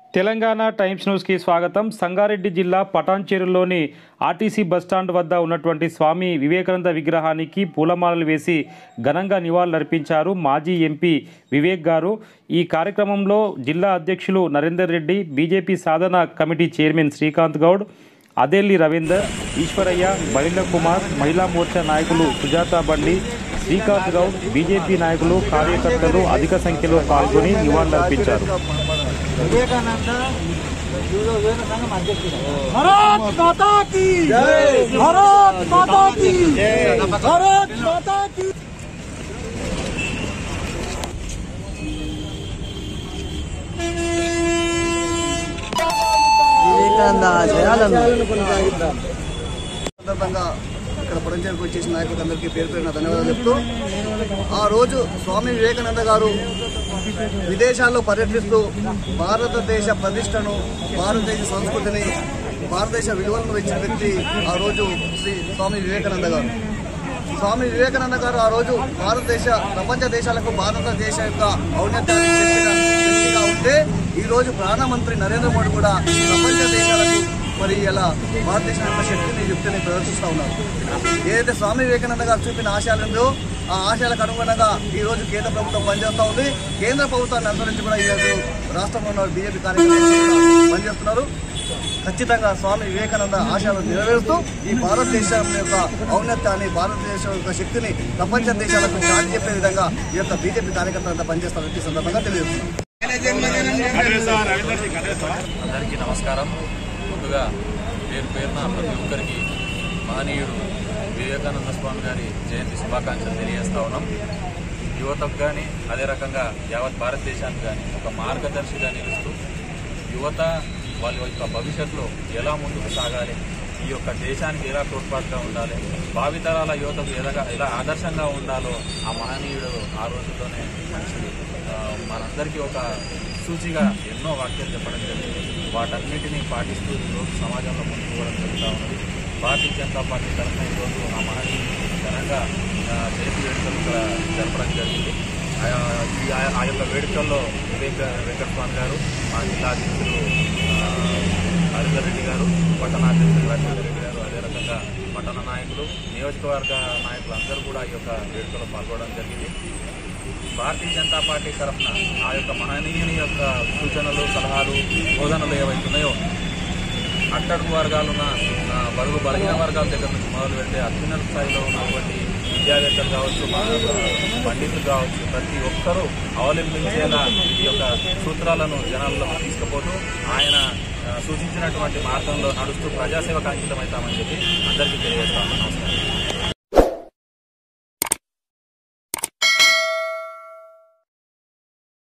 Telangana times న్యూస్కి స్వాగతం సంగారెడ్డి జిల్లా పటాన్చెరులోని ఆర్టీసీ బస్టాండ్ వద్ద ఉన్నటువంటి స్వామి వివేకానంద విగ్రహానికి పూలమాలలు వేసి ఘనంగా నివాళులర్పించారు మాజీ ఎంపీ వివేక్ గారు ఈ కార్యక్రమంలో జిల్లా అధ్యక్షులు నరేందర్ రెడ్డి బీజేపీ సాధన కమిటీ చైర్మన్ శ్రీకాంత్ గౌడ్ అదేల్లి రవీందర్ ఈశ్వరయ్య బలిల కుమార్ మహిళా మోర్చా నాయకులు సుజాత బండి శ్రీకాంత్ గౌడ్ బీజేపీ నాయకులు కార్యకర్తలు అధిక సంఖ్యలో పాల్గొని నివాళులర్పించారు వివేకానంద యువ యువజన సంఘం అధ్యక్షుడు భారత్ మాతా కీ భారత్ మాతా కీ భారత్ మాతా కీ వివేకానంద జయాలను సందర్భంగా ఇక్కడ పొడంచేరికి వచ్చేసిన నాయకులందరికీ పేరు పేరున ధన్యవాదాలు చెప్తూ ఆ రోజు స్వామి వివేకానంద గారు విదేశాల్లో పర్యటిస్తూ భారతదేశ ప్రతిష్టను భారతదేశ సంస్కృతిని భారతదేశ విలువలను పెంచిన వ్యక్తి ఆ రోజు శ్రీ స్వామి వివేకానంద గారు స్వామి వివేకానంద గారు ఆ రోజు భారతదేశ ప్రపంచ దేశాలకు భారతదేశ యొక్క ఔన్నత్యాన్ని చెప్పిన వ్యక్తిగా ఉంటే ఈ రోజు ప్రధానమంత్రి నరేంద్ర మోడీ కూడా ప్రపంచ దేశాలకు మరి ఇలా భారతదేశం యొక్క శక్తిని యుక్తిని ప్రదర్శిస్తూ ఉన్నారు ఏదైతే స్వామి వివేకానంద గారు చూపిన ఆశయాలు ఉందో ఆ ఆశయాలకు అనుగుణంగా ఈ రోజు కేంద్ర ప్రభుత్వం పనిచేస్తూ ఉంది కేంద్ర ప్రభుత్వాన్ని అనుసరించి కూడా ఈ రోజు రాష్ట్రంలో ఉన్న బీజేపీ కార్యకర్తలు కూడా పనిచేస్తున్నారు ఖచ్చితంగా స్వామి వివేకానంద ఆశయాలను నెరవేరుస్తూ ఈ భారతదేశం యొక్క ఔన్నత్యాన్ని భారతదేశం యొక్క శక్తిని ప్రపంచ దేశాలకు చాటి చెప్పే విధంగా ఈ యొక్క బీజేపీ కార్యకర్తలంతా పనిచేస్తారని ఈ సందర్భంగా తెలియజేస్తున్నారు అందరికీ నమస్కారం ముందుగా పేరు పేరున ప్రతి ఒక్కరికి మహనీయుడు వివేకానంద స్వామి గారి జయంతి శుభాకాంక్షలు తెలియజేస్తా ఉన్నాం యువతకు కానీ అదే రకంగా యావత్ భారతదేశానికి కానీ ఒక మార్గదర్శిగా నిలుస్తూ యువత వాళ్ళ యొక్క భవిష్యత్తులో ఎలా ముందుకు సాగాలి ఈ యొక్క దేశానికి ఎలా తోడ్పాటుగా ఉండాలి భావితరాల యువతకు ఎలాగా ఎలా ఆదర్శంగా ఉండాలో ఆ మహనీయుడు ఆ రోజుల్లోనే మంచి ఆ, మనందరికీ ఒక సూచిగా ఎన్నో వాక్యాలు చెప్పడం జరిగింది వాటన్నిటినీ పాటిస్తూ ఈరోజు సమాజంలో ముందుకు పోవడం జరుగుతూ ఉన్నది భారతీయ జనతా పార్టీ తరఫున ఈరోజు ఆ మహనీయుని ఘనంగా ఆ, జయంతి వేడుకలు ఇక్కడ జరపడం జరిగింది ఆ ఈ- ఆ- ఆ యొక్క వేడుకల్లో వివేక వెంకటస్వామి గారు మా జిల్లా అధ్యక్షులు ఆ, హరీందర్ రెడ్డి గారు పట్టణాధ్యక్షులు రాజేందర్ రెడ్డి గారు అదే రకంగా పట్టణ నాయకులు నియోజకవర్గ నాయకులు అందరూ కూడా ఈ యొక్క వేడుకలో పాల్గొనడం జరిగింది భారతీయ జనతా పార్టీ తరఫున ఆ యొక్క మహనీయుని యొక్క సూచనలు సలహాలు బోధనలు ఏవైతున్నాయో అట్టడుగు వర్గాలున్న ఆ, బడుగు బలహీన వర్గాల దగ్గర నుంచి మొదలు పెడితే అత్యున్నత స్థాయిలో ఉన్నటువంటి విద్యావేత్తలు కావచ్చు మా- పండితులు కావచ్చు ప్రతి ఒక్కరూ అవలంబించేలా ఈ యొక్క సూత్రాలను జనాల్లో తీసుకుపోతూ ఆయన ఆ, సూచించినటువంటి మార్గంలో నడుస్తూ ప్రజాసేవకు అంకితమవుతామని చెప్పి అందరికీ తెలియజేస్తాము నమస్కారం